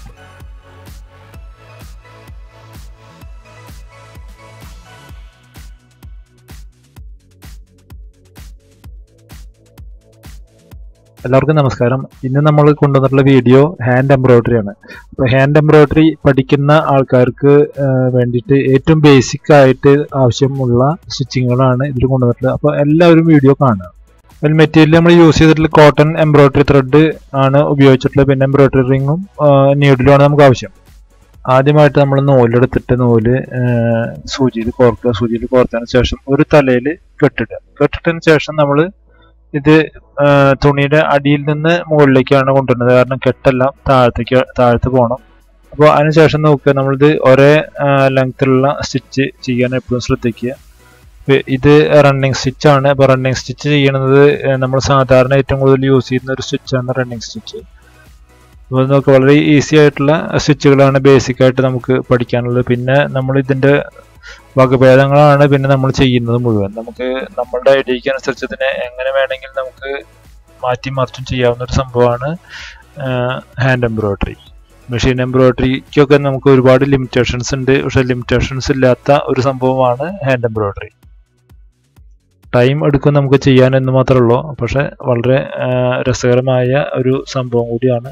എല്ലാവർക്കും നമസ്കാരം ഇന്ന് നമ്മൾ കൊണ്ടുവന്നിട്ടുള്ള വീഡിയോ ഹാൻഡ് എംബ്രോയിഡറി ആണ് അപ്പോൾ ഹാൻഡ് എംബ്രോയിഡറി പഠിക്കുന്ന ആൾക്കാർക്ക് ആ, വേണ്ടിയിട്ട് ഏറ്റവും ബേസിക് ആയിട്ട് ആവശ്യമുള്ള സ്റ്റിച്ചിങ്ങുകളാണ് ഇതിൽ കൊണ്ടുവന്നിട്ടുള്ളത് അപ്പോൾ എല്ലാവരും വീഡിയോ കാണുക അതിൽ മെറ്റീരിയൽ നമ്മൾ യൂസ് ചെയ്തിട്ടുള്ള കോട്ടൺ എംബ്രോയിഡറി ത്രെഡ് ആണ് ഉപയോഗിച്ചിട്ടുള്ളത് പിന്നെ എംബ്രോയിഡറി റിങ്ങും നീഡിലുമാണ് നമുക്ക് ആവശ്യം ആദ്യമായിട്ട് നമ്മൾ നൂലെടുത്തിട്ട് നൂല് സൂചിയിൽ കോർക്കുക സൂചിയിൽ കോർത്തതിന് ശേഷം ഒരു തലയിൽ കെട്ടിടുക കെട്ടിട്ടതിന് ശേഷം നമ്മൾ ഇത് ആ, തുണിയുടെ അടിയിൽ നിന്ന് മുകളിലേക്കാണ് കൊണ്ടുവരുന്നത് കാരണം കെട്ടെല്ലാം താഴത്തേക്ക് താഴത്ത് പോകണം അപ്പോൾ അതിനുശേഷം നോക്കുക നമ്മളിത് ഒരേ ലെങ്ത്തിലുള്ള സ്റ്റിച്ച് ചെയ്യാൻ എപ്പോഴും ശ്രദ്ധിക്കുക ഇപ്പൊ ഇത് റണ്ണിങ് സ്റ്റിച്ച് ആണ് അപ്പോൾ റണ്ണിങ് സ്റ്റിച്ച് ചെയ്യണത് നമ്മൾ സാധാരണ ഏറ്റവും കൂടുതൽ യൂസ് ചെയ്യുന്ന ഒരു സ്റ്റിച്ചാണ് റണ്ണിങ് സ്റ്റിച്ച് അപ്പോൾ നോക്കുക വളരെ ഈസി ആയിട്ടുള്ള സ്റ്റിച്ചുകളാണ് ബേസിക് ആയിട്ട് നമുക്ക് പഠിക്കാനുള്ളത് പിന്നെ നമ്മൾ ഇതിന്റെ വകഭേദങ്ങളാണ് പിന്നെ നമ്മൾ ചെയ്യുന്നത് മുഴുവൻ നമുക്ക് നമ്മളുടെ ഐഡിയക്ക് അനുസരിച്ച് ഇതിനെ എങ്ങനെ വേണമെങ്കിൽ നമുക്ക് മാറ്റി മറിച്ചും ചെയ്യാവുന്ന ഒരു സംഭവമാണ് ഹാൻഡ് എംബ്രോയിഡറി മെഷീൻ എംബ്രോയിഡറിക്കൊക്കെ നമുക്ക് ഒരുപാട് ലിമിറ്റേഷൻസ് ഉണ്ട് പക്ഷെ ലിമിറ്റേഷൻസ് ഇല്ലാത്ത ഒരു സംഭവമാണ് ഹാൻഡ് എംബ്രോയിഡറി ടൈം എടുക്കും നമുക്ക് ചെയ്യാൻ എന്ന് മാത്രമേ ഉള്ളൂ പക്ഷെ വളരെ ആ, രസകരമായ ഒരു സംഭവം കൂടിയാണ്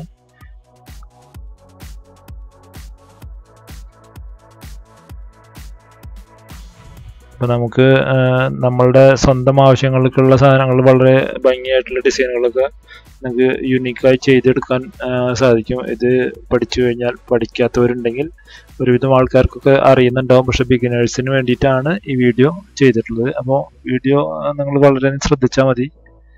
ഇപ്പം നമുക്ക് ആ, നമ്മളുടെ സ്വന്തം ആവശ്യങ്ങൾക്കുള്ള സാധനങ്ങൾ വളരെ ഭംഗിയായിട്ടുള്ള ഡിസൈനുകളൊക്കെ നമുക്ക് യുണീക്കായി ചെയ്തെടുക്കാൻ ആ, സാധിക്കും ഇത് പഠിച്ചു കഴിഞ്ഞാൽ പഠിക്കാത്തവരുണ്ടെങ്കിൽ ഒരുവിധം ആൾക്കാർക്കൊക്കെ അറിയുന്നുണ്ടാവും പക്ഷെ ബിഗിനേഴ്സിന് വേണ്ടിയിട്ടാണ് ഈ വീഡിയോ ചെയ്തിട്ടുള്ളത് അപ്പോൾ വീഡിയോ നിങ്ങൾ വളരെ ശ്രദ്ധിച്ചാൽ മതി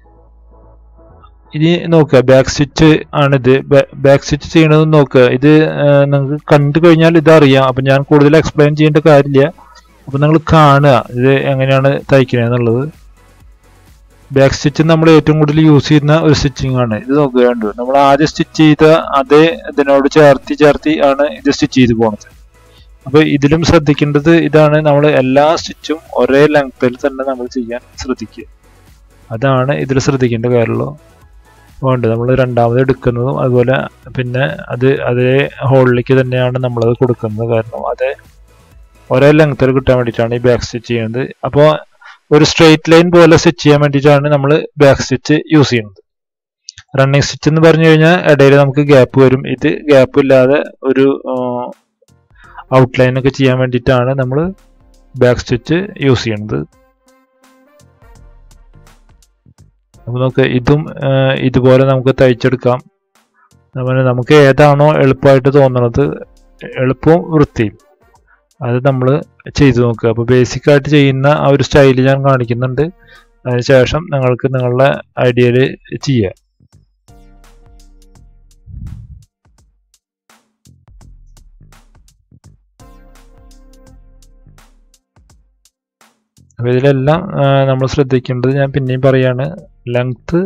ഇനി നോക്കുക ബാക്ക് സ്റ്റിച്ച് ആണിത് ബാക്ക് സ്റ്റിച്ച് ചെയ്യണത് നോക്കുക ഇത് നിങ്ങൾക്ക് കണ്ടു കഴിഞ്ഞാൽ ഇത് അറിയാം അപ്പം ഞാൻ കൂടുതൽ എക്സ്പ്ലെയിൻ ചെയ്യേണ്ട കാര്യമില്ല അപ്പം നിങ്ങൾ കാണുക ഇത് എങ്ങനെയാണ് തയ്ക്കുന്നത് എന്നുള്ളത് ബാക്ക് സ്റ്റിച്ച് നമ്മൾ ഏറ്റവും കൂടുതൽ യൂസ് ചെയ്യുന്ന ഒരു സ്റ്റിച്ചിങ് ആണ് ഇത് നോക്കുക കണ്ടു നമ്മൾ ആദ്യം സ്റ്റിച്ച് ചെയ്ത അതേ ഇതിനോട് ചേർത്തി ചേർത്തി ആണ് ഇത് സ്റ്റിച്ച് ചെയ്ത് പോണത് അപ്പൊ ഇതിലും ശ്രദ്ധിക്കേണ്ടത് ഇതാണ് നമ്മൾ എല്ലാ സ്റ്റിച്ചും ഒരേ ലെങ്ത്തിൽ തന്നെ നമ്മൾ ചെയ്യാൻ ശ്രദ്ധിക്കുക അതാണ് ഇതിൽ ശ്രദ്ധിക്കേണ്ട കാര്യമുള്ളൂ അതുകൊണ്ട് നമ്മൾ രണ്ടാമത് എടുക്കുന്നതും അതുപോലെ പിന്നെ അത് അതേ ഹോളിലേക്ക് തന്നെയാണ് നമ്മളത് കൊടുക്കുന്നത് കാരണം അതേ ഒരേ ലെങ്ത്തിൽ കിട്ടാൻ വേണ്ടിയിട്ടാണ് ഈ ബാക്ക് സ്റ്റിച്ച് ചെയ്യുന്നത് അപ്പോൾ ഒരു സ്ട്രെയിറ്റ് ലൈൻ പോലെ സ്റ്റിച്ച് ചെയ്യാൻ വേണ്ടിയിട്ടാണ് നമ്മൾ ബാക്ക് സ്റ്റിച്ച് യൂസ് ചെയ്യുന്നത് റണ്ണിങ് സ്റ്റിച്ച് എന്ന് പറഞ്ഞു കഴിഞ്ഞാൽ ഇടയിൽ നമുക്ക് ഗ്യാപ്പ് വരും ഇത് ഗ്യാപ്പ് ഇല്ലാതെ ഒരു ഔട്ട്ലൈൻ ഒക്കെ ചെയ്യാൻ വേണ്ടിയിട്ടാണ് നമ്മൾ ബാക്ക് സ്റ്റിച്ച് യൂസ് ചെയ്യുന്നത് അപ്പോൾ നമുക്ക് ഇതും ആ, ഇതുപോലെ നമുക്ക് തയ്ച്ചെടുക്കാം അതുപോലെ നമുക്ക് ഏതാണോ എളുപ്പമായിട്ട് തോന്നുന്നത് എളുപ്പവും വൃത്തിയും അത് നമ്മൾ ചെയ്തു നോക്കുക അപ്പോൾ ബേസിക് ആയിട്ട് ചെയ്യുന്ന ആ ഒരു സ്റ്റൈൽ ഞാൻ കാണിക്കുന്നുണ്ട് അതിനുശേഷം നിങ്ങൾക്ക് നിങ്ങളുടെ ഐഡിയയിൽ ചെയ്യുക അപ്പോൾ ഇതിലെല്ലാം നമ്മൾ ശ്രദ്ധിക്കേണ്ടത് ഞാൻ പിന്നെയും പറയാണ് ലെങ്ത്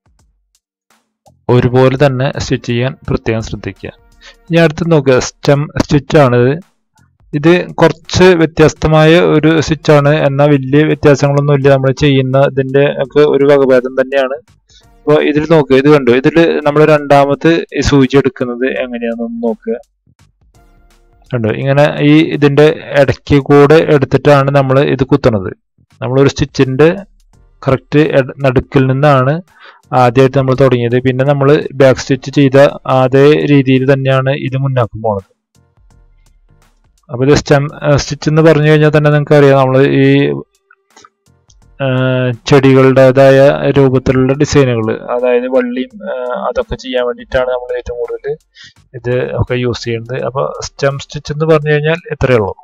ഒരുപോലെ തന്നെ സ്റ്റിച്ച് ചെയ്യാൻ പ്രത്യേകം ശ്രദ്ധിക്കുക ഇനി അടുത്ത് നോക്കുക സ്റ്റെം സ്റ്റിച്ചാണിത് ഇത് കുറച്ച് വ്യത്യസ്തമായ ഒരു സ്റ്റിച്ചാണ് എന്നാൽ വലിയ വ്യത്യാസങ്ങളൊന്നും ഇല്ല നമ്മൾ ചെയ്യുന്ന ഇതിന്റെ ഒക്കെ ഒരു വകഭേദം തന്നെയാണ് അപ്പോൾ ഇതിൽ നോക്കുക ഇത് കണ്ടു ഇതിൽ നമ്മൾ രണ്ടാമത് ഈ സൂചി എടുക്കുന്നത് എങ്ങനെയാണെന്നൊന്ന് നോക്കുക കണ്ടോ ഇങ്ങനെ ഈ ഇതിന്റെ ഇടയ്ക്ക് കൂടെ എടുത്തിട്ടാണ് നമ്മൾ ഇത് കുത്തുന്നത് നമ്മളൊരു സ്റ്റിച്ചിന്റെ കറക്റ്റ് നടുക്കിൽ നിന്നാണ് ആദ്യമായിട്ട് നമ്മൾ തുടങ്ങിയത് പിന്നെ നമ്മൾ ബാക്ക് സ്റ്റിച്ച് ചെയ്ത അതേ രീതിയിൽ തന്നെയാണ് ഇത് മുന്നാക്കം പോണത് അപ്പൊ ഇത് സ്റ്റെം സ്റ്റിച്ച് എന്ന് പറഞ്ഞു കഴിഞ്ഞാൽ തന്നെ നിങ്ങൾക്ക് അറിയാം നമ്മൾ ഈ ആ, ചെടികളുടേതായ രൂപത്തിലുള്ള ഡിസൈനുകൾ അതായത് വള്ളിയും ആ, അതൊക്കെ ചെയ്യാൻ വേണ്ടിയിട്ടാണ് നമ്മൾ ഏറ്റവും കൂടുതൽ ഇത് ഒക്കെ യൂസ് ചെയ്യുന്നത് അപ്പൊ സ്റ്റെം സ്റ്റിച്ച് എന്ന് പറഞ്ഞു കഴിഞ്ഞാൽ ഇത്രയേ ഉള്ളൂ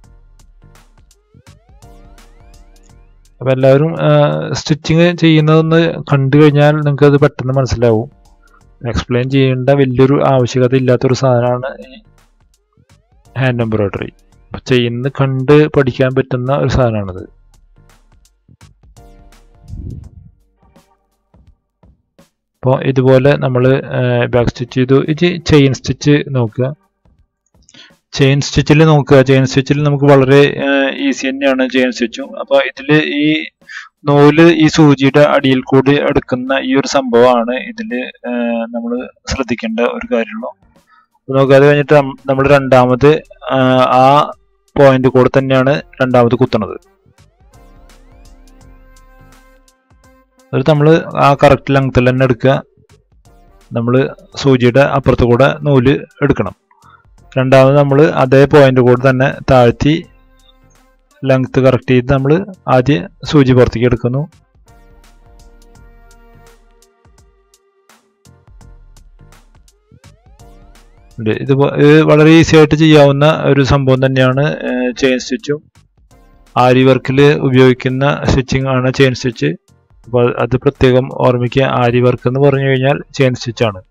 അപ്പൊ എല്ലാവരും സ്റ്റിച്ചിങ് ചെയ്യുന്നതൊന്ന് കണ്ടു കഴിഞ്ഞാൽ നിങ്ങൾക്ക് അത് പെട്ടെന്ന് മനസ്സിലാവും എക്സ്പ്ലെയിൻ ചെയ്യേണ്ട വലിയൊരു ആവശ്യകത ഇല്ലാത്തൊരു സാധനമാണ് ഈ ഹാൻഡ് എംബ്രോയിഡറി അപ്പൊ ചെയ്യുന്നത് കണ്ട് പഠിക്കാൻ പറ്റുന്ന ഒരു സാധനമാണിത് അപ്പോൾ ഇതുപോലെ നമ്മൾ ബാക്ക് സ്റ്റിച്ച് ചെയ്തു ഇത് ചെയിൻ സ്റ്റിച്ച് നോക്കുക ചെയിൻ സ്റ്റിച്ചിൽ നോക്കുക ചെയിൻ സ്റ്റിച്ചിൽ നമുക്ക് വളരെ ഈസി തന്നെയാണ് ചെയിൻ സ്റ്റിച്ചും അപ്പോൾ ഇതിൽ ഈ നൂല് ഈ സൂചിയുടെ അടിയിൽ കൂടി എടുക്കുന്ന ഈ ഒരു സംഭവമാണ് ഇതിൽ നമ്മൾ ശ്രദ്ധിക്കേണ്ട ഒരു കാര്യമുള്ളൂ നോക്കുക അത് കഴിഞ്ഞിട്ട് നമ്മൾ രണ്ടാമത് ആ, ആ പോയിന്റ് കൂടെ തന്നെയാണ് രണ്ടാമത് കുത്തണത് എന്നിട്ട് നമ്മൾ ആ കറക്റ്റ് ലെങ്ത്തിൽ തന്നെ എടുക്കുക നമ്മൾ സൂചിയുടെ അപ്പുറത്ത് കൂടെ നൂല് എടുക്കണം രണ്ടാമത് നമ്മൾ അതേ പോയിന്റ് കൂടെ തന്നെ താഴ്ത്തി ലെങ്ത് കറക്റ്റ് ചെയ്ത് നമ്മൾ ആദ്യം സൂചി പുറത്തേക്ക് എടുക്കുന്നു ഉണ്ട്. ഇത് പോ- ഇത് വളരെ ഈസി ആയിട്ട് ചെയ്യാവുന്ന ഒരു സംഭവം തന്നെയാണ് ചെയിൻ സ്റ്റിച്ചും ആരി വർക്കിൽ ഉപയോഗിക്കുന്ന സ്റ്റിച്ചിങ് ആണ് ചെയിൻ സ്റ്റിച്ച് അപ്പോൾ അത് പ്രത്യേകം ഓർമ്മിക്കുക ആരി വർക്ക് എന്ന് പറഞ്ഞു കഴിഞ്ഞാൽ ചെയിൻ സ്റ്റിച്ച് ആണ്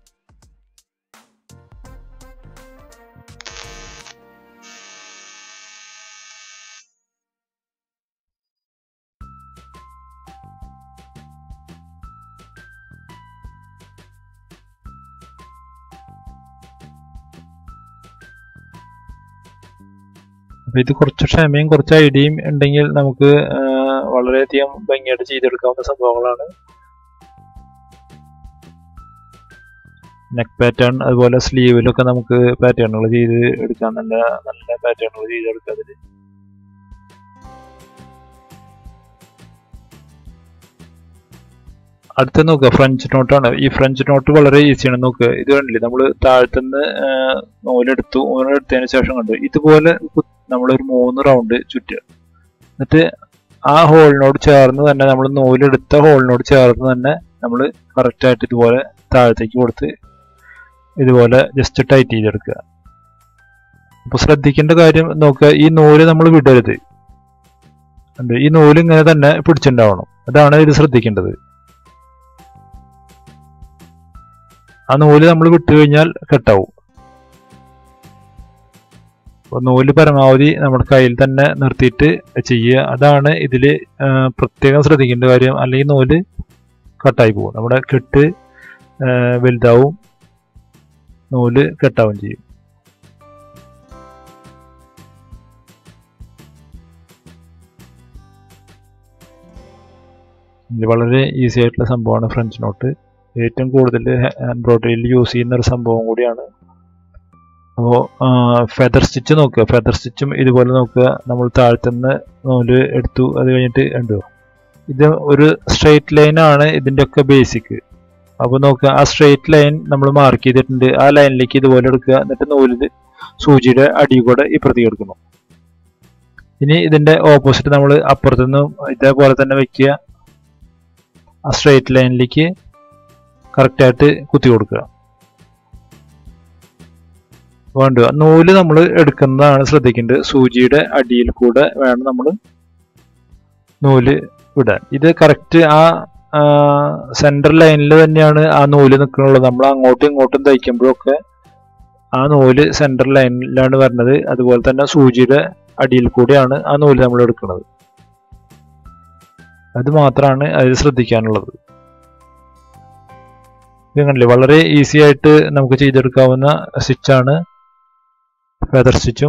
അപ്പൊ ഇത് കുറച്ച് ക്ഷമയും കുറച്ച് ഐഡിയയും ഉണ്ടെങ്കിൽ നമുക്ക് ആ, വളരെയധികം ഭംഗിയായിട്ട് ചെയ്തെടുക്കാവുന്ന സംഭവങ്ങളാണ് നെക്ക് പാറ്റേൺ അതുപോലെ സ്ലീവിലൊക്കെ നമുക്ക് പാറ്റേണുകൾ ചെയ്ത് എടുക്കാം നല്ല നല്ല പാറ്റേണുകൾ ചെയ്തെടുക്കാം അതിൽ അടുത്ത നോക്കുക ഫ്രഞ്ച് നോട്ടാണ് ഈ ഫ്രഞ്ച് നോട്ട് വളരെ ഈസിയാണ് നോക്കുക ഇത് കണ്ടില്ലേ നമ്മൾ താഴത്തുനിന്ന് നൂലെടുത്തു നൂലെടുത്തതിന് ശേഷം കണ്ടു ഇതുപോലെ കു- നമ്മളൊരു മൂന്ന് റൗണ്ട് ചുറ്റുക എന്നിട്ട് ആ ഹോളിനോട് ചേർന്ന് തന്നെ നമ്മൾ നൂലെടുത്ത ഹോളിനോട് ചേർന്ന് തന്നെ നമ്മൾ കറക്റ്റായിട്ട് ഇതുപോലെ താഴത്തേക്ക് കൊടുത്ത് ഇതുപോലെ ജസ്റ്റ് ടൈറ്റ് ചെയ്തെടുക്കുക അപ്പോൾ ശ്രദ്ധിക്കേണ്ട കാര്യം നോക്കുക ഈ നൂല് നമ്മൾ വിടരുത് ഉണ്ട് ഈ നൂല് ഇങ്ങനെ തന്നെ പിടിച്ചിട്ടുണ്ടാവണം അതാണ് ഇത് ശ്രദ്ധിക്കേണ്ടത് ആ നൂല് നമ്മൾ വിട്ടു കഴിഞ്ഞാൽ കെട്ടാവും അപ്പോൾ നൂല് പരമാവധി നമ്മുടെ കയ്യിൽ തന്നെ നിർത്തിയിട്ട് ചെയ്യുക അതാണ് ഇതിൽ പ്രത്യേകം ശ്രദ്ധിക്കേണ്ട കാര്യം അല്ലെങ്കിൽ നൂല് കട്ടായി പോകും നമ്മുടെ കെട്ട് ആ, വലുതാവും നൂല് കെട്ടാവും ചെയ്യും ഇത് വളരെ ഈസി ആയിട്ടുള്ള സംഭവമാണ് ഫ്രഞ്ച് നോട്ട് ഏറ്റവും കൂടുതൽ എംബ്രോയിഡറിയിൽ യൂസ് ചെയ്യുന്ന ഒരു സംഭവം കൂടിയാണ് അപ്പോൾ ഫെദർ സ്റ്റിച്ച് നോക്കുക ഫെദർ സ്റ്റിച്ചും ഇതുപോലെ നോക്കുക നമ്മൾ താഴ്ത്തുന്ന നൂല് എടുത്തു അത് കഴിഞ്ഞിട്ട് ഉണ്ടോ ഇത് ഒരു സ്ട്രെയിറ്റ് ലൈൻ ആണ് ഇതിൻ്റെ ഒക്കെ ബേസിക് അപ്പോൾ നോക്കുക ആ സ്ട്രെയിറ്റ് ലൈൻ നമ്മൾ മാർക്ക് ചെയ്തിട്ടുണ്ട് ആ ലൈനിലേക്ക് ഇതുപോലെ എടുക്കുക എന്നിട്ട് നൂലിൽ സൂചിയുടെ അടി കൂടെ ഇപ്പുറത്തേക്ക് എടുക്കുന്നു ഇനി ഇതിന്റെ ഓപ്പോസിറ്റ് നമ്മൾ അപ്പുറത്തുനിന്ന് ഇതേപോലെ തന്നെ വെക്കുക ആ സ്ട്രെയിറ്റ് ലൈനിലേക്ക് കറക്റ്റായിട്ട് കുത്തി കൊടുക്കുക വേണ്ട നൂല് നമ്മൾ എടുക്കുന്നതാണ് ശ്രദ്ധിക്കേണ്ടത് സൂചിയുടെ അടിയിൽ കൂടെ വേണം നമ്മൾ നൂല് വിടാൻ ഇത് കറക്റ്റ് ആ സെന്റർ ലൈനിൽ തന്നെയാണ് ആ നൂല് നിൽക്കുന്നുള്ളത് നമ്മൾ അങ്ങോട്ടും ഇങ്ങോട്ടും തയ്ക്കുമ്പോഴൊക്കെ ആ നൂല് സെന്റർ ലൈനിലാണ് വരുന്നത് അതുപോലെ തന്നെ സൂചിയുടെ അടിയിൽ കൂടെയാണ് ആ നൂല് നമ്മൾ എടുക്കുന്നത് അത് മാത്രമാണ് അതിൽ ശ്രദ്ധിക്കാനുള്ളത് ഇത് കണ്ടില്ലേ വളരെ ഈസി ആയിട്ട് നമുക്ക് ചെയ്തെടുക്കാവുന്ന സ്റ്റിച്ചാണ് ഫെദർ സ്റ്റിച്ചും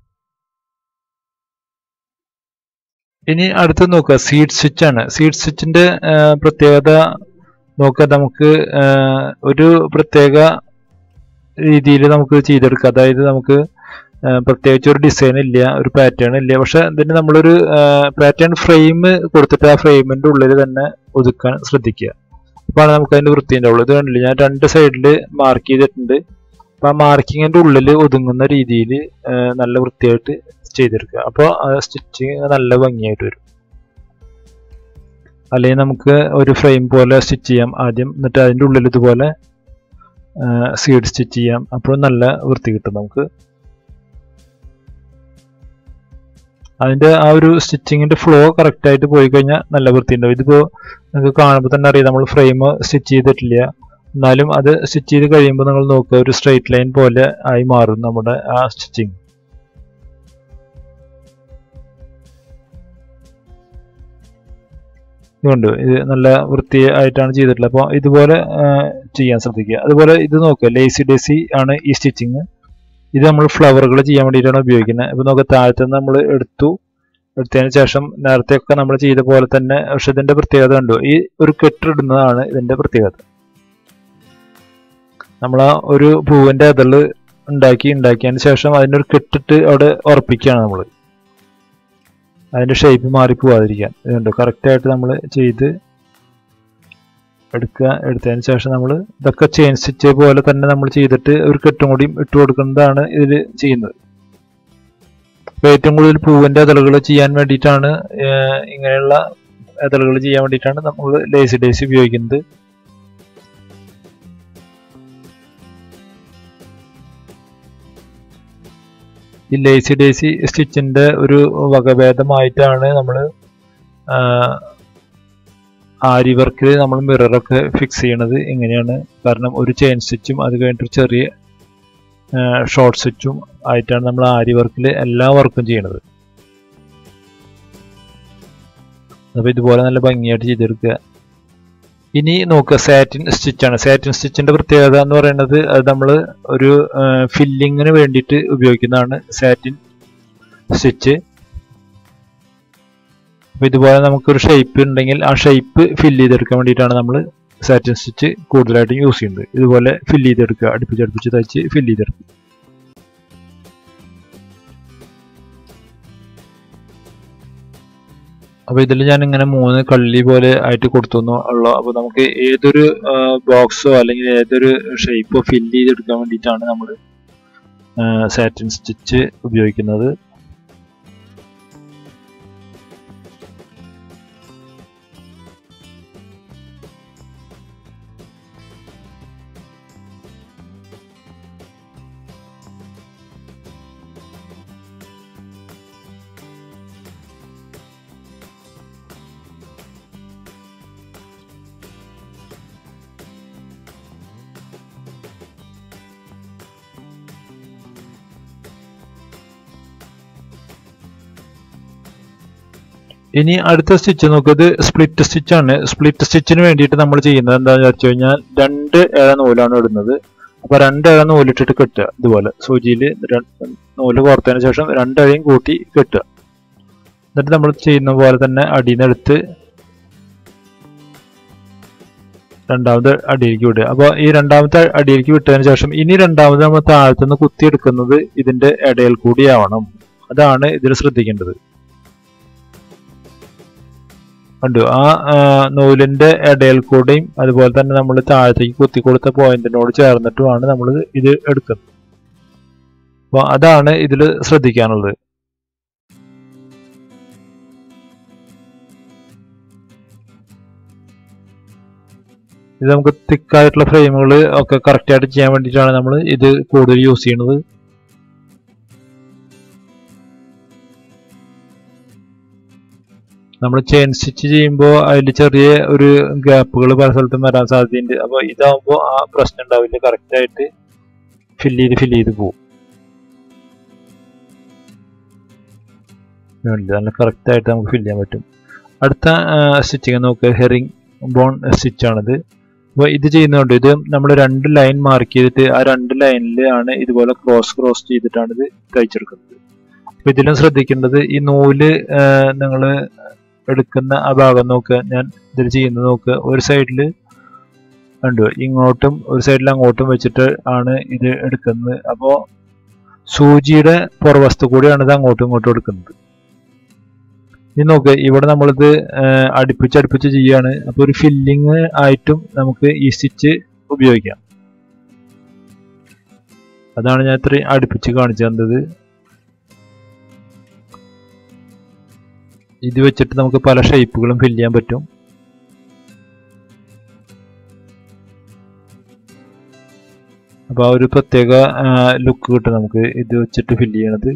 ഇനി അടുത്ത് നോക്കുക സീഡ് സ്റ്റിച്ച് ആണ് സീഡ് സ്റ്റിച്ചിന്റെ പ്രത്യേകത നോക്കുക നമുക്ക് ആ, ഒരു പ്രത്യേക രീതിയിൽ നമുക്ക് ചെയ്തെടുക്കാം അതായത് നമുക്ക് ആ, പ്രത്യേകിച്ച് ഒരു ഡിസൈൻ ഇല്ല ഒരു പാറ്റേൺ ഇല്ല പക്ഷെ ഇതിന് നമ്മളൊരു പാറ്റേൺ ഫ്രെയിം കൊടുത്തിട്ട് ആ ഫ്രെയിമിന്റെ ഉള്ളിൽ തന്നെ ഒതുക്കാൻ ശ്രദ്ധിക്കുക അപ്പോഴാണ് നമുക്ക് അതിന്റെ വൃത്തി ഉണ്ടാവുള്ളൂ ഇത് കണ്ടില്ല ഞാൻ രണ്ട് സൈഡിൽ മാർക്ക് ചെയ്തിട്ടുണ്ട് അപ്പൊ ആ മാർക്കിങ്ങിന്റെ ഉള്ളിൽ ഒതുങ്ങുന്ന രീതിയിൽ നല്ല വൃത്തിയായിട്ട് ചെയ്തെടുക്കുക അപ്പോൾ സ്റ്റിച്ചിങ് നല്ല ഭംഗിയായിട്ട് വരും അല്ലെങ്കിൽ നമുക്ക് ഒരു ഫ്രെയിം പോലെ സ്റ്റിച്ച് ചെയ്യാം ആദ്യം എന്നിട്ട് അതിൻ്റെ ഉള്ളിൽ ഇതുപോലെ സീഡ് സ്റ്റിച്ച് ചെയ്യാം അപ്പോൾ നല്ല വൃത്തി കിട്ടും നമുക്ക് അതിന്റെ ആ ഒരു സ്റ്റിച്ചിങ്ങിന്റെ ഫ്ലോ കറക്റ്റ് ആയിട്ട് പോയി കഴിഞ്ഞാൽ നല്ല വൃത്തി ഉണ്ടാവും ഇതിപ്പോ നിങ്ങൾക്ക് കാണുമ്പോൾ തന്നെ അറിയാം നമ്മൾ ഫ്രെയിം സ്റ്റിച്ച് ചെയ്തിട്ടില്ല എന്നാലും അത് സ്റ്റിച്ച് ചെയ്ത് കഴിയുമ്പോൾ നിങ്ങൾ നോക്കുക ഒരു സ്ട്രെയിറ്റ് ലൈൻ പോലെ ആയി മാറും നമ്മുടെ ആ സ്റ്റിച്ചിങ് ഇതുകൊണ്ട് ഇത് നല്ല വൃത്തിയായിട്ടാണ് ചെയ്തിട്ടുള്ളത് അപ്പോൾ ഇതുപോലെ ആ, ചെയ്യാൻ ശ്രദ്ധിക്കുക അതുപോലെ ഇത് നോക്കുക ലേസി ഡേസി ആണ് ഈ സ്റ്റിച്ചിങ് ഇത് നമ്മൾ ഫ്ലവറുകൾ ചെയ്യാൻ വേണ്ടിയിട്ടാണ് ഉപയോഗിക്കുന്നത് ഇപ്പോൾ നോക്കുക താഴത്തുനിന്ന് നമ്മൾ എടുത്തു എടുത്തതിന് ശേഷം നേരത്തെ ഒക്കെ നമ്മൾ ചെയ്ത പോലെ തന്നെ പക്ഷെ ഇതിന്റെ പ്രത്യേകത കണ്ടു ഈ ഒരു കെട്ടിടുന്നതാണ് ഇതിന്റെ പ്രത്യേകത നമ്മൾ ആ ഒരു പൂവിന്റെ അതില് ഉണ്ടാക്കി ഉണ്ടാക്കിയതിന് ശേഷം അതിൻ്റെ ഒരു കെട്ടിട്ട് അവിടെ ഉറപ്പിക്കുകയാണ് നമ്മൾ അതിൻ്റെ ഷേപ്പ് മാറി പോവാതിരിക്കാൻ ഇതുണ്ട് കറക്റ്റായിട്ട് നമ്മൾ ചെയ്ത് എടുക്കുക എടുത്തതിന് ശേഷം നമ്മൾ ഇതൊക്കെ ചെയിൻ സ്റ്റിച്ച് പോലെ തന്നെ നമ്മൾ ചെയ്തിട്ട് ഒരു കെട്ടും കൂടിയും ഇട്ട് കൊടുക്കുന്നതാണ് ഇതിൽ ചെയ്യുന്നത് അപ്പോൾ ഏറ്റവും കൂടുതൽ പൂവിൻ്റെ ഇതളുകൾ ചെയ്യാൻ വേണ്ടിയിട്ടാണ് ഏർ ഇങ്ങനെയുള്ള ഇതളുകൾ ചെയ്യാൻ വേണ്ടിയിട്ടാണ് നമ്മൾ ലേസി ഡേസി ഉപയോഗിക്കുന്നത് ഈ ലേസി ഡേസി സ്റ്റിച്ചിന്റെ ഒരു വകഭേദമായിട്ടാണ് നമ്മൾ ആരി വർക്കിൽ നമ്മൾ മിററൊക്കെ ഫിക്സ് ചെയ്യണത് എങ്ങനെയാണ് കാരണം ഒരു ചെയിൻ സ്റ്റിച്ചും അത് കഴിഞ്ഞിട്ട് ചെറിയ ഷോർട്ട് സ്റ്റിച്ചും ആയിട്ടാണ് നമ്മൾ ആരി വർക്കിൽ എല്ലാ വർക്കും ചെയ്യണത് അപ്പോൾ ഇതുപോലെ നല്ല ഭംഗിയായിട്ട് ചെയ്തെടുക്കുക ഇനി നോക്കുക സാറ്റിൻ സ്റ്റിച്ചാണ് സാറ്റിൻ സ്റ്റിച്ചിന്റെ പ്രത്യേകത എന്ന് പറയുന്നത് അത് നമ്മൾ ഒരു ഫില്ലിങ്ങിന് വേണ്ടിയിട്ട് ഉപയോഗിക്കുന്നതാണ് സാറ്റിൻ സ്റ്റിച്ച് അപ്പോൾ ഇതുപോലെ നമുക്കൊരു ഷേപ്പ് ഉണ്ടെങ്കിൽ ആ ഷേപ്പ് ഫില്ല് ചെയ്തെടുക്കാൻ വേണ്ടിയിട്ടാണ് നമ്മൾ സാറ്റിൻ സ്റ്റിച്ച് കൂടുതലായിട്ടും യൂസ് ചെയ്യുന്നത് ഇതുപോലെ ഫില്ല് ചെയ്തെടുക്കുക അടുപ്പിച്ച് അടുപ്പിച്ച് തയ്ച്ച് ഫില്ല് ചെയ്തെടുക്കുക അപ്പോൾ ഇതിൽ ഞാൻ ഇങ്ങനെ മൂന്ന് കള്ളി പോലെ ആയിട്ട് കൊടുത്തു ഉള്ളു അപ്പോൾ നമുക്ക് ഏതൊരു ബോക്സോ അല്ലെങ്കിൽ ഏതൊരു ഷേപ്പോ ഫില്ല് ചെയ്തെടുക്കാൻ വേണ്ടിയിട്ടാണ് നമ്മൾ സാറ്റിൻ സ്റ്റിച്ച് ഉപയോഗിക്കുന്നത് ഇനി അടുത്ത സ്റ്റിച്ച് നോക്കുന്നത് സ്പ്ലിറ്റ് സ്റ്റിച്ച് ആണ് സ്പ്ലിറ്റ് സ്റ്റിച്ചിന് വേണ്ടിയിട്ട് നമ്മൾ ചെയ്യുന്നത് എന്താണെന്ന് വെച്ച് കഴിഞ്ഞാൽ രണ്ട് ഏഴ നൂലാണ് ഇടുന്നത് അപ്പൊ രണ്ട് ഏഴ നൂലിട്ടിട്ട് കെട്ടുക ഇതുപോലെ സൂചിയിൽ നൂല് കോർത്തതിന് ശേഷം രണ്ടഴയും കൂട്ടി കെട്ടുക എന്നിട്ട് നമ്മൾ ചെയ്യുന്ന പോലെ തന്നെ അടിയിൽ നിന്ന് എടുത്ത് രണ്ടാമത് അടിയിലേക്ക് വിടുക അപ്പോൾ ഈ രണ്ടാമത്തെ അടിയിലേക്ക് വിട്ടതിന് ശേഷം ഇനി രണ്ടാമത് നമ്മൾ താഴത്തുനിന്ന് കുത്തിയെടുക്കുന്നത് ഇതിന്റെ ഇടയിൽ കൂടിയാവണം അതാണ് ഇതിൽ ശ്രദ്ധിക്കേണ്ടത് കണ്ടു ആ നൂലിന്റെ ഇടയിൽ കൂടെയും അതുപോലെ തന്നെ നമ്മൾ താഴത്തേക്ക് കുത്തി കൊടുത്ത പോയിന്റിനോട് ചേർന്നിട്ടുമാണ് നമ്മൾ ഇത് എടുക്കുന്നത് അപ്പോൾ അതാണ് ഇതിൽ ശ്രദ്ധിക്കാനുള്ളത് ഇത് നമുക്ക് തിക്കായിട്ടുള്ള ഫ്രെയിമുകൾ ഒക്കെ കറക്റ്റ് ആയിട്ട് ചെയ്യാൻ വേണ്ടിയിട്ടാണ് നമ്മൾ ഇത് കൂടുതൽ യൂസ് ചെയ്യുന്നത് നമ്മൾ ചെയിൻ സ്റ്റിച്ച് ചെയ്യുമ്പോൾ അതിൽ ചെറിയ ഒരു ഗ്യാപ്പുകൾ പല സ്ഥലത്തും വരാൻ സാധ്യതയുണ്ട് അപ്പോൾ ഇതാകുമ്പോൾ ആ പ്രശ്നം ഉണ്ടാവില്ല കറക്റ്റ് ആയിട്ട് ഫില്ല് ചെയ്ത് ഫില്ല് ചെയ്ത് പോകും നല്ല കറക്റ്റ് ആയിട്ട് നമുക്ക് ഫില്ല് ചെയ്യാൻ പറ്റും അടുത്ത സ്റ്റിച്ചിങ് നോക്കുക ഹെറിങ് ബോൺ സ്റ്റിച്ചാണിത് അപ്പോൾ ഇത് ചെയ്യുന്നതുകൊണ്ട് ഇത് നമ്മൾ രണ്ട് ലൈൻ മാർക്ക് ചെയ്തിട്ട് ആ രണ്ട് ലൈനിൽ ആണ് ഇതുപോലെ ക്രോസ് ക്രോസ് ചെയ്തിട്ടാണ് ഇത് തയ്ച്ചെടുക്കുന്നത് അപ്പോൾ ഇതിലും ശ്രദ്ധിക്കേണ്ടത് ഈ നൂല് നിങ്ങൾ എടുക്കുന്ന ആ ഭാഗം നോക്കുക ഞാൻ ഇതിൽ ചെയ്യുന്നത് നോക്കുക ഒരു സൈഡിൽ കണ്ടു ഇങ്ങോട്ടും ഒരു സൈഡിൽ അങ്ങോട്ടും വെച്ചിട്ട് ആണ് ഇത് എടുക്കുന്നത് അപ്പോൾ സൂചിയുടെ പുറവസ്തു കൂടിയാണ് ഇത് അങ്ങോട്ടും ഇങ്ങോട്ടും എടുക്കുന്നത് ഇനി നോക്ക് ഇവിടെ നമ്മളിത് അടുപ്പിച്ച് അടുപ്പിച്ച് ചെയ്യാണ് അപ്പോൾ ഒരു ഫില്ലിങ് ആയിട്ടും നമുക്ക് ഈ സ്റ്റിച്ച് ഉപയോഗിക്കാം അതാണ് ഞാൻ ഇത്രയും അടുപ്പിച്ച് കാണിച്ചു തന്നത് ഇത് വെച്ചിട്ട് നമുക്ക് പല ഷേപ്പുകളും ഫില്ല് ചെയ്യാൻ പറ്റും അപ്പോൾ ആ ഒരു പ്രത്യേക ലുക്ക് കിട്ടും നമുക്ക് ഇത് വെച്ചിട്ട് ഫില്ല് ചെയ്യണത്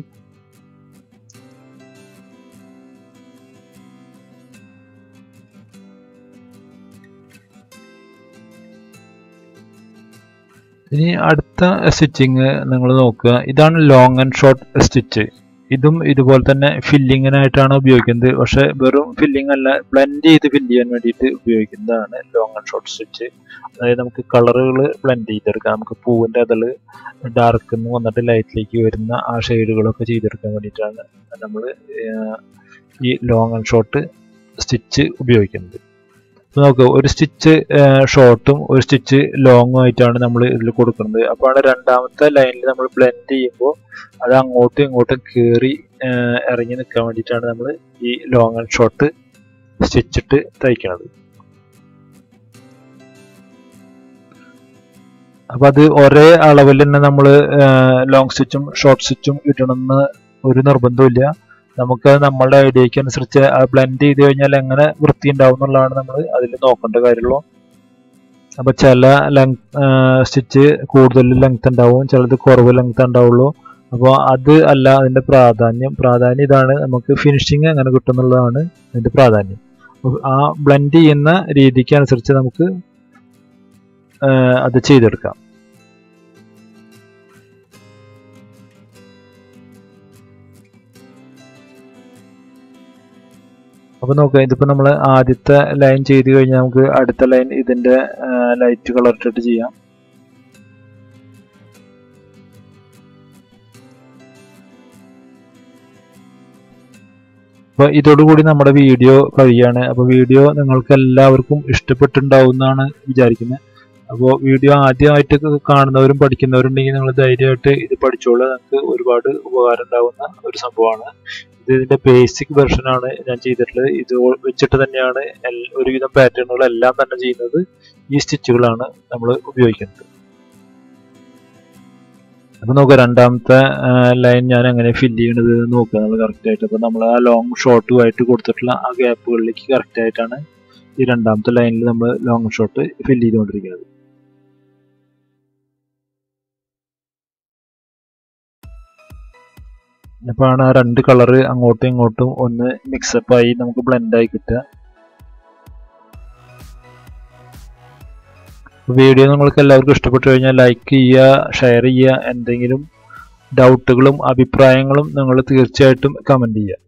ഇനി അടുത്ത സ്റ്റിച്ചിങ് നിങ്ങൾ നോക്കുക ഇതാണ് ലോങ് ആൻഡ് ഷോർട്ട് സ്റ്റിച്ച് ഇതും ഇതുപോലെ തന്നെ ഫില്ലിങ്ങിനായിട്ടാണ് ഉപയോഗിക്കുന്നത് പക്ഷെ വെറും ഫില്ലിംഗ് അല്ല ബ്ലെൻഡ് ചെയ്ത് ഫില്ല് ചെയ്യാൻ വേണ്ടിയിട്ട് ഉപയോഗിക്കുന്നതാണ് ലോങ് ആൻഡ് ഷോർട്ട് സ്റ്റിച്ച് അതായത് നമുക്ക് കളറുകൾ ബ്ലെൻഡ് ചെയ്തെടുക്കാം നമുക്ക് പൂവിൻ്റെ അതിൽ ഡാർക്ക് എന്ന് വന്നിട്ട് ലൈറ്റിലേക്ക് വരുന്ന ആ ഷെയ്ഡുകളൊക്കെ ചെയ്തെടുക്കാൻ വേണ്ടിയിട്ടാണ് നമ്മൾ ഈ ലോങ് ആൻഡ് ഷോർട്ട് സ്റ്റിച്ച് ഉപയോഗിക്കുന്നത് അപ്പോൾ നോക്കുക ഒരു സ്റ്റിച്ച് ഷോർട്ടും ഒരു സ്റ്റിച്ച് ലോങ്ങും ആയിട്ടാണ് നമ്മൾ ഇതിൽ കൊടുക്കുന്നത് അപ്പോൾ രണ്ടാമത്തെ ലൈനിൽ നമ്മൾ ബ്ലെൻഡ് ചെയ്യുമ്പോൾ അത് അങ്ങോട്ടും ഇങ്ങോട്ടും കയറി ഇറങ്ങി നിൽക്കാൻ വേണ്ടിയിട്ടാണ് നമ്മൾ ഈ ലോങ് ആൻഡ് ഷോർട്ട് സ്റ്റിച്ചിട്ട് തയ്ക്കുന്നത് അപ്പൊ അത് ഒരേ അളവിൽ തന്നെ നമ്മൾ ലോങ് സ്റ്റിച്ചും ഷോർട്ട് സ്റ്റിച്ചും ഇടണമെന്ന് ഒരു നിർബന്ധമില്ല നമുക്ക് നമ്മളുടെ ഐഡിയക്ക് അനുസരിച്ച് ആ ബ്ലെൻഡ് ചെയ്ത് കഴിഞ്ഞാൽ എങ്ങനെ വൃത്തി ഉണ്ടാവും എന്നുള്ളതാണ് നമ്മൾ അതിൽ നോക്കേണ്ട കാര്യമുള്ളൂ അപ്പൊ ചില ലെങ്ത് സ്റ്റിച്ച് കൂടുതൽ ലെങ്ത് ഉണ്ടാവും ചിലത് കുറവ് ലെങ്ത് ഉണ്ടാവുള്ളൂ അപ്പോൾ അത് അല്ല അതിന്റെ പ്രാധാന്യം പ്രാധാന്യം ഇതാണ് നമുക്ക് ഫിനിഷിങ് എങ്ങനെ കിട്ടും എന്നുള്ളതാണ് അതിന്റെ പ്രാധാന്യം ആ ബ്ലെൻഡ് ചെയ്യുന്ന രീതിക്ക് അനുസരിച്ച് നമുക്ക് അത് ചെയ്തെടുക്കാം അപ്പൊ നോക്കാം ഇതിപ്പോ നമ്മൾ ആദ്യത്തെ ലൈൻ ചെയ്ത് കഴിഞ്ഞാൽ നമുക്ക് അടുത്ത ലൈൻ ഇതിന്റെ ലൈറ്റ് കളർ ഇട്ടിട്ട് ചെയ്യാം അപ്പൊ ഇതോടുകൂടി നമ്മുടെ വീഡിയോ കഴിയാണ് അപ്പൊ വീഡിയോ നിങ്ങൾക്ക് എല്ലാവർക്കും ഇഷ്ടപ്പെട്ടിട്ടുണ്ടാവും എന്നാണ് വിചാരിക്കുന്നത് അപ്പോൾ വീഡിയോ ആദ്യമായിട്ട് കാണുന്നവരും പഠിക്കുന്നവരുണ്ടെങ്കിൽ നിങ്ങൾ ധൈര്യമായിട്ട് ഇത് പഠിച്ചോളൂ നിങ്ങൾക്ക് ഒരുപാട് ഉപകാരം ഉണ്ടാകുന്ന ഒരു സംഭവമാണ് ഇത് ഇതിന്റെ ബേസിക് വെർഷൻ ആണ് ഞാൻ ചെയ്തിട്ടുള്ളത് ഇത് വെച്ചിട്ട് തന്നെയാണ് ഒരുവിധം പാറ്റേണുകളെല്ലാം തന്നെ ചെയ്യുന്നത് ഈ സ്റ്റിച്ചുകളാണ് നമ്മൾ ഉപയോഗിക്കുന്നത് അപ്പൊ നോക്കുക രണ്ടാമത്തെ ലൈൻ ഞാൻ എങ്ങനെ ഫില്ല് ചെയ്യണത് നോക്കുക നമ്മൾ കറക്റ്റ് ആയിട്ട് അപ്പൊ നമ്മൾ ആ ലോങ് ഷോർട്ടുമായിട്ട് കൊടുത്തിട്ടുള്ള ആ ഗ്യാപ്പുകളിലേക്ക് കറക്റ്റ് ആയിട്ടാണ് ഈ രണ്ടാമത്തെ ലൈനിൽ നമ്മൾ ലോങ് ഷോട്ട് ഫില്ല് ചെയ്തുകൊണ്ടിരിക്കുന്നത് അപ്പോഴാണ് ആ രണ്ട് കളറ് അങ്ങോട്ടും ഇങ്ങോട്ടും ഒന്ന് മിക്സപ്പ് ആയി നമുക്ക് ബ്ലെൻഡ് ആയി കിട്ടുക വീഡിയോ നിങ്ങൾക്ക് എല്ലാവർക്കും ഇഷ്ടപ്പെട്ടു കഴിഞ്ഞാൽ ലൈക്ക് ചെയ്യുക ഷെയർ ചെയ്യുക എന്തെങ്കിലും ഡൗട്ടുകളും അഭിപ്രായങ്ങളും നിങ്ങൾ തീർച്ചയായിട്ടും കമൻറ്റ് ചെയ്യുക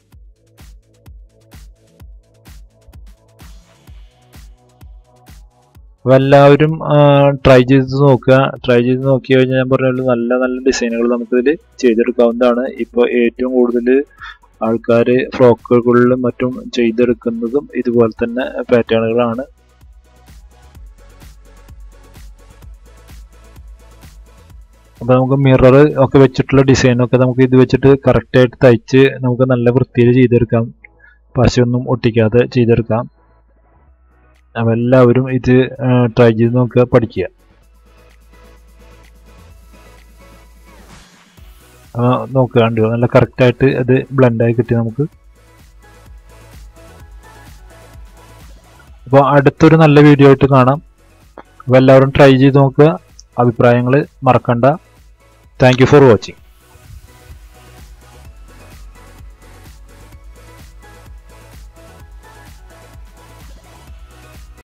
അപ്പോൾ എല്ലാവരും ട്രൈ ചെയ്ത് നോക്കുക ട്രൈ ചെയ്ത് നോക്കി കഴിഞ്ഞാൽ ഞാൻ പറഞ്ഞ നല്ല നല്ല ഡിസൈനുകൾ നമുക്കിതിൽ ചെയ്തെടുക്കാവുന്നതാണ് ഇപ്പോൾ ഏറ്റവും കൂടുതൽ ആൾക്കാർ ഫ്രോക്കുകളിലും മറ്റും ചെയ്തെടുക്കുന്നതും ഇതുപോലെ തന്നെ പാറ്റേണുകളാണ് അപ്പോൾ നമുക്ക് മിറർ ഒക്കെ വെച്ചിട്ടുള്ള ഡിസൈനൊക്കെ നമുക്ക് ഇത് വെച്ചിട്ട് കറക്റ്റായിട്ട് തയ്ച്ച് നമുക്ക് നല്ല വൃത്തിയിൽ ചെയ്തെടുക്കാം പശയൊന്നും ഒട്ടിക്കാതെ ചെയ്തെടുക്കാം അപ്പോൾ എല്ലാവരും ഇത് ട്രൈ ചെയ്ത് നോക്കുക പഠിക്കുക നോക്കുക കണ്ടോ നല്ല കറക്റ്റായിട്ട് അത് ബ്ലെൻഡായി കിട്ടി നമുക്ക് അപ്പോൾ അടുത്തൊരു നല്ല വീഡിയോ ആയിട്ട് കാണാം അപ്പോൾ എല്ലാവരും ട്രൈ ചെയ്ത് നോക്കുക അഭിപ്രായങ്ങൾ മറക്കണ്ട താങ്ക് യു ഫോർ വാച്ചിങ്